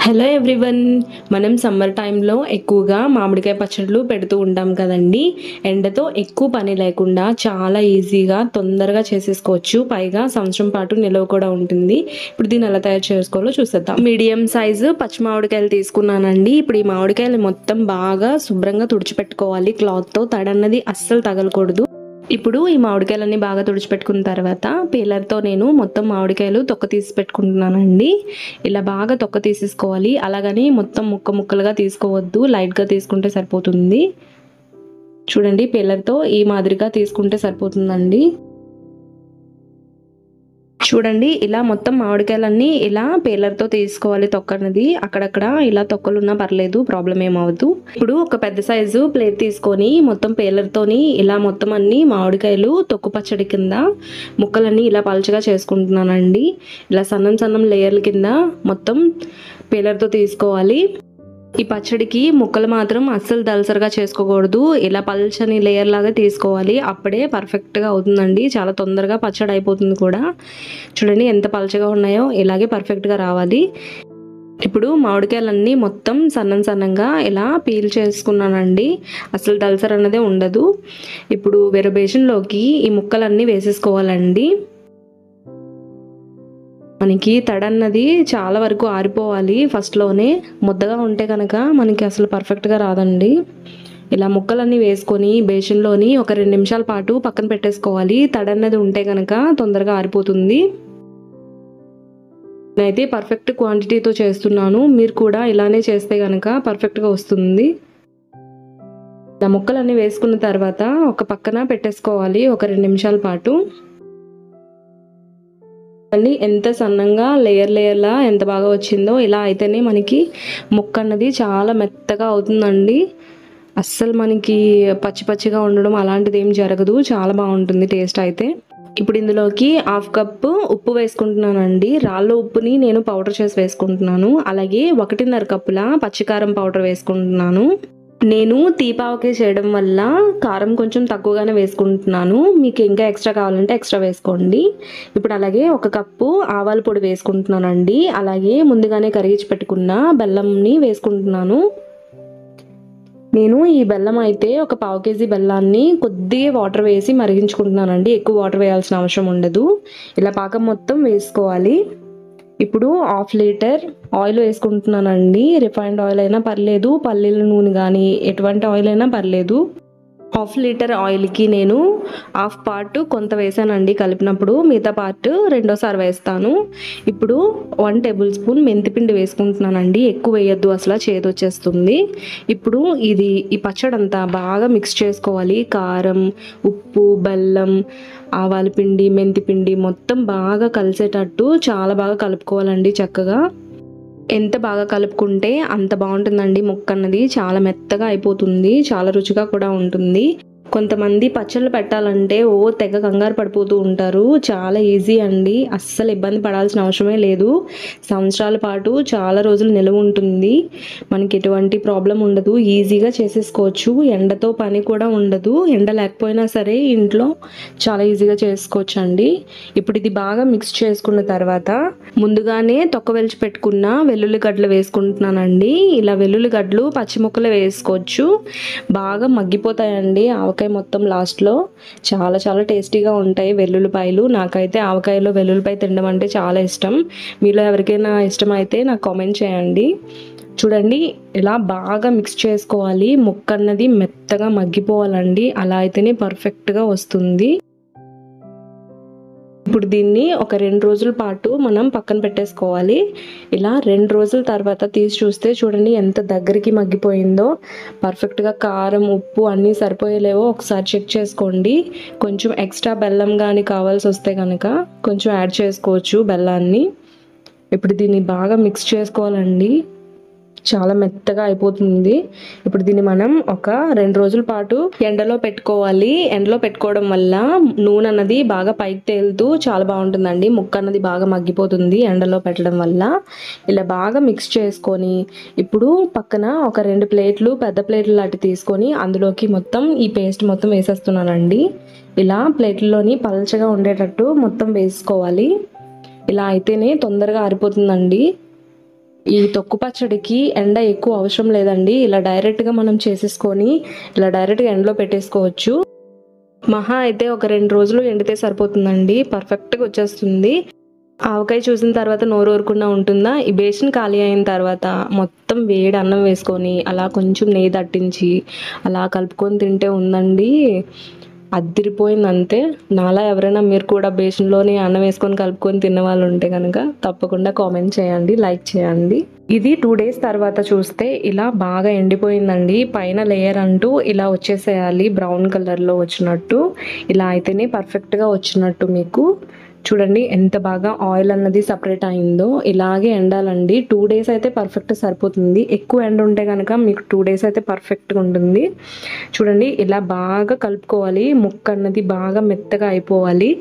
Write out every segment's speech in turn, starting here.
hello everyone మనం summer టైంలో ఎక్కువగా మామిడికాయ పచ్చళ్ళు పెడుతూ ఉంటాం కదండి ఎండతో ఎక్కువ పని లేకుండా చాలా ఈజీగా తొందరగా చేసేసుకోవచ్చు పైగా సంవత్సరం పాటు నిలవ కూడా ఉంటుంది ఇప్పుడు దీన్ని ఎలా తయారు చేసుకోవాలో చూసేద్దాం మీడియం సైజు పచ్చి మామిడికాయలు తీసుకున్నానండి ఇప్పుడు ఈ మామిడికాయలు మొత్తం బాగా శుభ్రంగా తుడిచిపెట్టుకోవాలి క్లాత్తో తడన్నది అస్సలు తగలకూడదు ఇప్పుడు ఈ మామిడికాయలన్నీ బాగా తుడిచిపెట్టుకున్న తర్వాత పీలర్తో నేను మొత్తం మామిడికాయలు తొక్క తీసి పెట్టుకుంటున్నానండి ఇలా బాగా తొక్క తీసేసుకోవాలి అలాగని మొత్తం ముక్క ముక్కలుగా తీసుకోవద్దు లైట్గా తీసుకుంటే సరిపోతుంది చూడండి పీలర్తో ఈ మాదిరిగా తీసుకుంటే సరిపోతుందండి చూడండి ఇలా మొత్తం మామిడికాయలన్నీ ఇలా పేలర్తో తీసుకోవాలి తొక్క అనేది అక్కడక్కడ ఇలా తొక్కలున్నా పర్లేదు ప్రాబ్లం ఏమవద్దు ఇప్పుడు ఒక పెద్ద సైజు ప్లేట్ తీసుకొని మొత్తం పేలర్తోని ఇలా మొత్తం అన్ని మామిడికాయలు తొక్కు పచ్చడి కింద ముక్కలన్నీ ఇలా పలుచగా చేసుకుంటున్నానండి ఇలా సన్నం సన్నం లేయర్ల కింద మొత్తం పేలర్తో తీసుకోవాలి ఈ పచ్చడికి ముక్కలు మాత్రం అస్సలు దలసరిగా చేసుకోకూడదు ఇలా పల్చని లేయర్ లాగా తీసుకోవాలి అప్పుడే పర్ఫెక్ట్గా అవుతుందండి చాలా తొందరగా పచ్చడి అయిపోతుంది కూడా చూడండి ఎంత పల్చగా ఉన్నాయో ఇలాగే పర్ఫెక్ట్గా రావాలి ఇప్పుడు మామిడికాయలన్నీ మొత్తం సన్నం సన్నంగా ఇలా పీల్ చేసుకున్నానండి అసలు దలసర అన్నదే ఉండదు ఇప్పుడు వేరే బేషన్లోకి ఈ ముక్కలన్నీ వేసేసుకోవాలండి మనకి తడన్నది చాలా వరకు ఆరిపోవాలి ఫస్ట్లోనే ముద్దగా ఉంటే కనుక మనకి అసలు పర్ఫెక్ట్గా రాదండి ఇలా ముక్కలన్నీ వేసుకొని బేషన్లోని ఒక రెండు నిమిషాల పాటు పక్కన పెట్టేసుకోవాలి తడన్నది ఉంటే కనుక తొందరగా ఆరిపోతుంది నేనైతే పర్ఫెక్ట్ క్వాంటిటీతో చేస్తున్నాను మీరు కూడా ఇలానే చేస్తే కనుక పర్ఫెక్ట్గా వస్తుంది ఇలా ముక్కలన్నీ వేసుకున్న తర్వాత ఒక పక్కన పెట్టేసుకోవాలి ఒక రెండు నిమిషాల పాటు అండి ఎంత సన్నంగా లేయర్ లేయర్లా ఎంత బాగా వచ్చిందో ఇలా అయితేనే మనకి ముక్క అన్నది చాలా మెత్తగా అవుతుందండి అస్సలు మనకి పచ్చి పచ్చిగా ఉండడం అలాంటిది ఏం జరగదు చాలా బాగుంటుంది టేస్ట్ అయితే ఇప్పుడు ఇందులోకి హాఫ్ కప్పు ఉప్పు వేసుకుంటున్నానండి రాళ్ళ ఉప్పుని నేను పౌడర్ చేసి వేసుకుంటున్నాను అలాగే ఒకటిన్నర కప్పుల పచ్చికారం పౌడర్ వేసుకుంటున్నాను నేను తీపావకే చేయడం వల్ల కారం కొంచెం తక్కువగానే వేసుకుంటున్నాను మీకు ఇంకా ఎక్స్ట్రా కావాలంటే ఎక్స్ట్రా వేసుకోండి ఇప్పుడు అలాగే ఒక కప్పు ఆవాల పొడి వేసుకుంటున్నానండి అలాగే ముందుగానే కరిగించి పెట్టుకున్న బెల్లంని వేసుకుంటున్నాను నేను ఈ బెల్లం అయితే ఒక పావు కేజీ బెల్లాన్ని కొద్దిగా వాటర్ వేసి మరిగించుకుంటున్నానండి ఎక్కువ వాటర్ వేయాల్సిన అవసరం ఉండదు ఇలా పాకం మొత్తం వేసుకోవాలి ఇప్పుడు హాఫ్ లీటర్ ఆయిల్ వేసుకుంటున్నానండి రిఫైన్డ్ ఆయిల్ అయినా పర్లేదు పల్లీల నూనె కానీ ఎటువంటి ఆయిల్ అయినా పర్లేదు హాఫ్ లీటర్ ఆయిల్కి నేను హాఫ్ పార్ట్ కొంత వేసానండి కలిపినప్పుడు మిగతా పార్ట్ రెండోసారి వేస్తాను ఇప్పుడు వన్ టేబుల్ స్పూన్ మెంతిపిండి వేసుకుంటున్నానండి ఎక్కువ వేయొద్దు అసలు చేదు వచ్చేస్తుంది ఇప్పుడు ఇది ఈ పచ్చడి అంతా బాగా మిక్స్ చేసుకోవాలి కారం ఉప్పు బెల్లం ఆవాల పిండి మెంతిపిండి మొత్తం బాగా కలిసేటట్టు చాలా బాగా కలుపుకోవాలండి చక్కగా ఎంత బాగా కలుపుకుంటే అంత బాగుంటుందండి ముక్క అన్నది చాలా మెత్తగా అయిపోతుంది చాలా రుచిగా కూడా ఉంటుంది కొంతమంది పచ్చళ్ళు పెట్టాలంటే ఓ తెగ కంగారు పడిపోతూ ఉంటారు చాలా ఈజీ అండి అస్సలు ఇబ్బంది పడాల్సిన అవసరమే లేదు సంవత్సరాల పాటు చాలా రోజులు నిలువ ఉంటుంది మనకి ఎటువంటి ప్రాబ్లం ఉండదు ఈజీగా చేసేసుకోవచ్చు ఎండతో పని కూడా ఉండదు ఎండ లేకపోయినా సరే ఇంట్లో చాలా ఈజీగా చేసుకోవచ్చు అండి ఇప్పుడు ఇది బాగా మిక్స్ చేసుకున్న తర్వాత ముందుగానే తొక్క వెలిచి పెట్టుకున్న వెల్లుల్లి గడ్డలు వేసుకుంటున్నానండి ఇలా వెల్లుల్లి గడ్డలు పచ్చి ముక్కలు వేసుకోవచ్చు బాగా మగ్గిపోతాయండి ఆవకాయ మొత్తం లాస్ట్లో చాలా చాలా టేస్టీగా ఉంటాయి వెల్లుల్లిపాయలు నాకైతే ఆవకాయలో వెల్లుల్లిపాయ తినడం అంటే చాలా ఇష్టం మీలో ఎవరికైనా ఇష్టం అయితే నాకు కామెంట్ చేయండి చూడండి ఇలా బాగా మిక్స్ చేసుకోవాలి ముక్క అన్నది మెత్తగా మగ్గిపోవాలండి అలా అయితేనే పర్ఫెక్ట్గా వస్తుంది ఇప్పుడు దీన్ని ఒక రెండు రోజుల పాటు మనం పక్కన పెట్టేసుకోవాలి ఇలా రెండు రోజుల తర్వాత తీసి చూస్తే చూడండి ఎంత దగ్గరికి మగ్గిపోయిందో పర్ఫెక్ట్గా కారం ఉప్పు అన్నీ సరిపోయేలేవో ఒకసారి చెక్ చేసుకోండి కొంచెం ఎక్స్ట్రా బెల్లం కానీ కావాల్సి వస్తే కనుక కొంచెం యాడ్ చేసుకోవచ్చు బెల్లాన్ని ఇప్పుడు దీన్ని బాగా మిక్స్ చేసుకోవాలండి చాలా మెత్తగా అయిపోతుంది ఇప్పుడు దీన్ని మనం ఒక రెండు రోజుల పాటు ఎండలో పెట్టుకోవాలి ఎండలో పెట్టుకోవడం వల్ల నూనె అన్నది బాగా పైకి తేలుతూ చాలా బాగుంటుందండి ముక్క అన్నది బాగా మగ్గిపోతుంది ఎండలో పెట్టడం వల్ల ఇలా బాగా మిక్స్ చేసుకొని ఇప్పుడు పక్కన ఒక రెండు ప్లేట్లు పెద్ద ప్లేట్లు లాంటి తీసుకొని అందులోకి మొత్తం ఈ పేస్ట్ మొత్తం వేసేస్తున్నానండి ఇలా ప్లేట్లలోని పల్చగా ఉండేటట్టు మొత్తం వేసుకోవాలి ఇలా అయితేనే తొందరగా ఆరిపోతుందండి ఈ తొక్కు పచ్చడికి ఎండ ఎక్కువ అవసరం లేదండి ఇలా డైరెక్ట్గా మనం చేసేసుకొని ఇలా డైరెక్ట్గా ఎండలో పెట్టేసుకోవచ్చు మహా అయితే ఒక రెండు రోజులు ఎండితే సరిపోతుందండి పర్ఫెక్ట్గా వచ్చేస్తుంది ఆవకాయ చూసిన తర్వాత నోరు ఊరకుండా ఉంటుందా ఈ బేసిన్ ఖాళీ అయిన తర్వాత మొత్తం వేడి అన్నం వేసుకొని అలా కొంచెం నెయ్యి దట్టించి అలా కలుపుకొని తింటే ఉందండి అద్దిరిపోయింది అంతే నాలా ఎవరైనా మీరు కూడా బేసిన్లోని అన్నం వేసుకొని కలుపుకొని తిన్న వాళ్ళు ఉంటే కనుక తప్పకుండా కామెంట్ చేయండి లైక్ చేయండి ఇది టూ డేస్ తర్వాత చూస్తే ఇలా బాగా ఎండిపోయిందండి పైన లేయర్ అంటూ ఇలా వచ్చేసేయాలి బ్రౌన్ కలర్లో వచ్చినట్టు ఇలా అయితేనే పర్ఫెక్ట్గా వచ్చినట్టు మీకు చూడండి ఎంత బాగా ఆయిల్ అన్నది సపరేట్ అయిందో ఇలాగే ఎండాలండి టూ డేస్ అయితే పర్ఫెక్ట్ సరిపోతుంది ఎక్కువ ఎండ ఉంటే కనుక మీకు టూ డేస్ అయితే పర్ఫెక్ట్గా ఉంటుంది చూడండి ఇలా బాగా కలుపుకోవాలి ముక్క అన్నది బాగా మెత్తగా అయిపోవాలి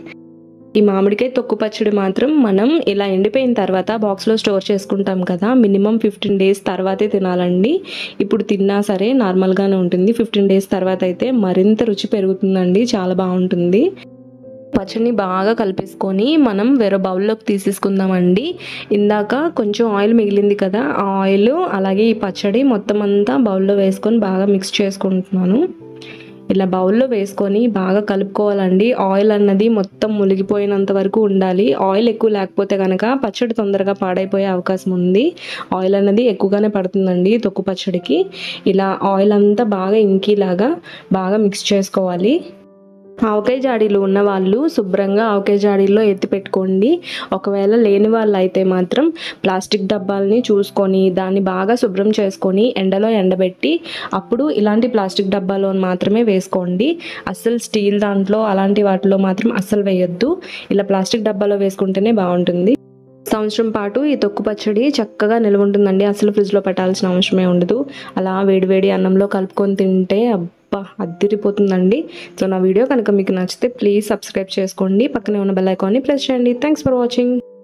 ఈ మామిడికాయ తొక్కు పచ్చడి మాత్రం మనం ఇలా ఎండిపోయిన తర్వాత బాక్స్లో స్టోర్ చేసుకుంటాం కదా మినిమం ఫిఫ్టీన్ డేస్ తర్వాతే తినాలండి ఇప్పుడు తిన్నా సరే నార్మల్గానే ఉంటుంది ఫిఫ్టీన్ డేస్ తర్వాత అయితే మరింత రుచి పెరుగుతుందండి చాలా బాగుంటుంది పచ్చడిని బాగా కలిపేసుకొని మనం వేరే బౌల్లోకి తీసేసుకుందామండి ఇందాక కొంచెం ఆయిల్ మిగిలింది కదా ఆ ఆయిల్ అలాగే ఈ పచ్చడి మొత్తం అంతా బౌల్లో వేసుకొని బాగా మిక్స్ చేసుకుంటున్నాను ఇలా బౌల్లో వేసుకొని బాగా కలుపుకోవాలండి ఆయిల్ అన్నది మొత్తం మునిగిపోయినంత వరకు ఉండాలి ఆయిల్ ఎక్కువ లేకపోతే కనుక పచ్చడి తొందరగా పాడైపోయే అవకాశం ఉంది ఆయిల్ అన్నది ఎక్కువగానే పడుతుందండి తొక్కు పచ్చడికి ఇలా ఆయిల్ అంతా బాగా ఇంకిలాగా బాగా మిక్స్ చేసుకోవాలి ఆవకాయ జాడీలు ఉన్న వాళ్ళు శుభ్రంగా ఆవకాయ జాడీల్లో ఎత్తి పెట్టుకోండి ఒకవేళ లేని వాళ్ళు అయితే మాత్రం ప్లాస్టిక్ డబ్బాలని చూసుకొని దాన్ని బాగా శుభ్రం చేసుకొని ఎండలో ఎండబెట్టి అప్పుడు ఇలాంటి ప్లాస్టిక్ డబ్బాలో మాత్రమే వేసుకోండి అస్సలు స్టీల్ దాంట్లో అలాంటి వాటిలో మాత్రం అస్సలు వేయొద్దు ఇలా ప్లాస్టిక్ డబ్బాలో వేసుకుంటేనే బాగుంటుంది సంవత్సరం పాటు ఈ తొక్కు పచ్చడి చక్కగా నిల్వ ఉంటుందండి అసలు ఫ్రిడ్జ్లో పెట్టాల్సిన అవసరమే ఉండదు అలా వేడివేడి అన్నంలో కలుపుకొని తింటే అబ్బా అద్దిరిపోతుందండి సో నా వీడియో కనుక మీకు నచ్చితే ప్లీజ్ సబ్స్క్రైబ్ చేసుకోండి పక్కనే ఉన్న బెల్ ఐకాన్ని ప్రెస్ చేయండి థ్యాంక్స్ ఫర్ వాచింగ్